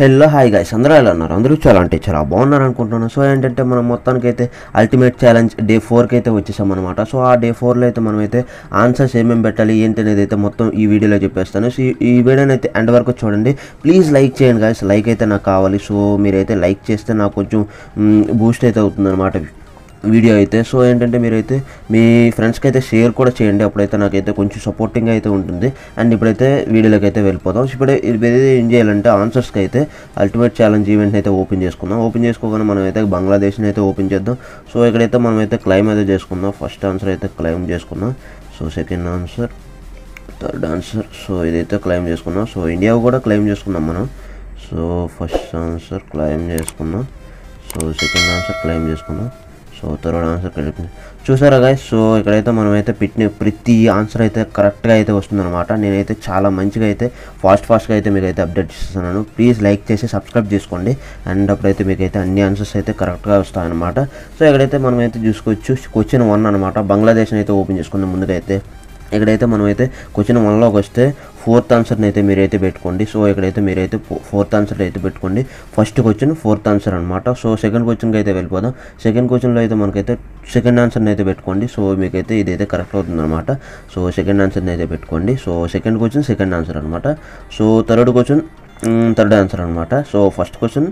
hello hi guys అందరూ ఎలా ఉన్నారు అందరూ చాలా అంటే చాలా బాగున్నారు అనుకుంటున్నాను సో ఏంటంటే మనం మొత్తానికి అయితే అల్టిమేట్ ఛాలెంజ్ డే ఫోర్కి అయితే వచ్చేసాం అనమాట సో ఆ డే ఫోర్లో అయితే మనం అయితే ఆన్సర్స్ ఏమేమి పెట్టాలి ఏంటి అనేది అయితే మొత్తం ఈ వీడియోలో చెప్పేస్తాను సో ఈ- ఈ వీడియోని అయితే ఎండ్ వరకు చూడండి ప్లీజ్ లైక్ చేయండి గాయస్ లైక్ అయితే నాకు కావాలి సో మీరైతే లైక్ చేస్తే నాకు కొంచెం బూస్ట్ అయితే అవుతుంది అనమాట వీడియో అయితే సో ఏంటంటే మీరైతే మీ ఫ్రెండ్స్కి అయితే షేర్ కూడా చేయండి అప్పుడైతే నాకైతే కొంచెం సపోర్టింగ్ అయితే ఉంటుంది అండ్ ఇప్పుడైతే వీడియోలోకి అయితే వెళ్ళిపోదాం సో ఇప్పుడే ఇప్పుడైతే ఏం చేయాలంటే ఆన్సర్స్కి అయితే అల్టిమేట్ ఛాలెంజ్ ఈవెంట్ అయితే ఓపెన్ చేసుకుందాం ఓపెన్ చేసుకోగానే మనం అయితే బంగ్లాదేశ్ని అయితే ఓపెన్ చేద్దాం సో ఇక్కడైతే మనం అయితే క్లైమ్ అయితే చేసుకుందాం ఫస్ట్ ఆన్సర్ అయితే క్లైమ్ చేసుకుందాం so second answer third answer so ఇదైతే క్లైమ్ చేసుకున్నాం సో ఇండియా కూడా క్లైమ్ చేసుకున్నాం మనం సో ఫస్ట్ ఆన్సర్ క్లైమ్ చేసుకున్నాం సో సెకండ్ ఆన్సర్ క్లైమ్ చేసుకున్నాం సో థర్డ్ ఆన్సర్ క్లైమ్ చూసారా గాయస్ సో ఇక్కడైతే మనం అయితే పెట్టిన ప్రతి ఆన్సర్ అయితే కరెక్ట్గా అయితే వస్తుందన్నమాట నేనైతే చాలా మంచిగా అయితే ఫాస్ట్ ఫాస్ట్గా అయితే మీకు అయితే అప్డేట్ చేస్తున్నాను ప్లీజ్ లైక్ చేసి సబ్స్క్రైబ్ చేసుకోండి అండ్ అప్పుడైతే మీకు అయితే అన్ని ఆన్సర్స్ అయితే కరెక్ట్గా వస్తాయన్నమాట సో ఇక్కడైతే మనం అయితే చూసుకోవచ్చు క్వశ్చన్ వన్ అనమాట బంగ్లాదేశ్ని అయితే ఓపెన్ చేసుకుందాం ముందుగా అయితే ఇక్కడైతే మనమైతే క్వశ్చన్ వన్లోకి వస్తే ఫోర్త్ ఆన్సర్ని అయితే మీరైతే పెట్టుకోండి సో ఇక్కడైతే మీరైతే ఫోర్త్ ఆన్సర్ అయితే పెట్టుకోండి ఫస్ట్ క్వశ్చన్ ఫోర్త్ ఆన్సర్ అనమాట సో సెకండ్ క్వశ్చన్కి అయితే వెళ్ళిపోదాం సెకండ్ క్వశ్చన్లో అయితే మనకైతే సెకండ్ ఆన్సర్ని అయితే పెట్టుకోండి సో మీకైతే ఇదైతే కరెక్ట్ అవుతుంది అనమాట సో సెకండ్ ఆన్సర్ని అయితే పెట్టుకోండి so second question second answer అనమాట so third question third answer అనమాట so first question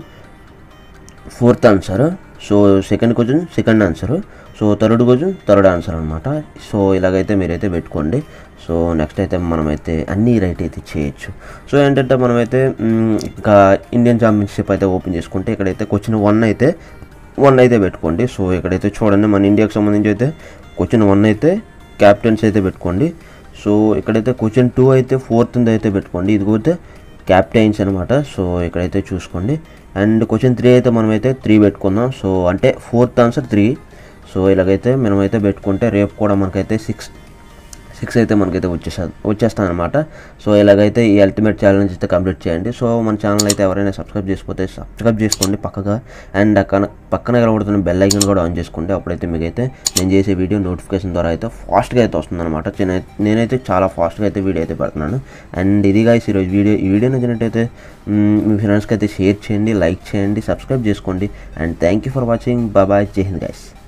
fourth answer so second question second answer so third question third answer అనమాట సో ఇలాగైతే మీరైతే పెట్టుకోండి సో నెక్స్ట్ అయితే మనమైతే అన్నీ రైట్ అయితే చేయొచ్చు సో ఏంటంటే మనమైతే మ్, ఇంకా ఇండియన్ ఛాంపియన్షిప్ అయితే ఓపెన్ చేసుకుంటే ఇక్కడైతే క్వశ్చన్ వన్ అయితే వన్ అయితే పెట్టుకోండి సో ఇక్కడైతే చూడండి మన ఇండియాకి సంబంధించి అయితే క్వశ్చన్ వన్ అయితే క్యాప్టెన్స్ అయితే పెట్టుకోండి సో ఇక్కడైతే క్వశ్చన్ టూ అయితే ఫోర్త్ అయితే పెట్టుకోండి ఇది పోతే క్యాప్టైన్స్ అనమాట సో ఇక్కడైతే చూసుకోండి అండ్ క్వశ్చన్ త్రీ అయితే మనమైతే త్రీ పెట్టుకుందాం సో అంటే ఫోర్త్ ఆన్సర్ త్రీ సో ఇలాగైతే మనమైతే పెట్టుకుంటే రేపు కూడా మనకైతే సిక్స్ సిక్స్ అయితే మనకైతే వచ్చేసా వచ్చేస్తాను అనమాట సో ఇలాగైతే ఈ అల్టిమేట్ ఛాలెంజ్ అయితే కంప్లీట్ చేయండి సో మన ఛానల్ అయితే ఎవరైనా సబ్స్క్రైబ్ చేసుకోతే సబ్స్క్రైబ్ చేసుకోండి పక్కగా అండ్ అక్కడ పక్కన కనబడుతున్న బెల్ ఐకన్ కూడా ఆన్ చేసుకోండి అప్పుడైతే మీకైతే నేను చేసే వీడియో నోటిఫికేషన్ ద్వారా అయితే ఫాస్ట్గా అయితే వస్తుంది అనమాట నేనైతే చాలా ఫాస్ట్గా అయితే వీడియో అయితే పెడుతున్నాను అండ్ ఇది గాయస్ ఈరోజు వీడియో ఈ వీడియో నచ్చినట్టయితే మ్, మీ ఫ్రెండ్స్కి అయితే షేర్ చేయండి లైక్ చేయండి సబ్స్క్రైబ్ చేసుకోండి and thank you for watching బాబాయ్ జై హింద్ గైస్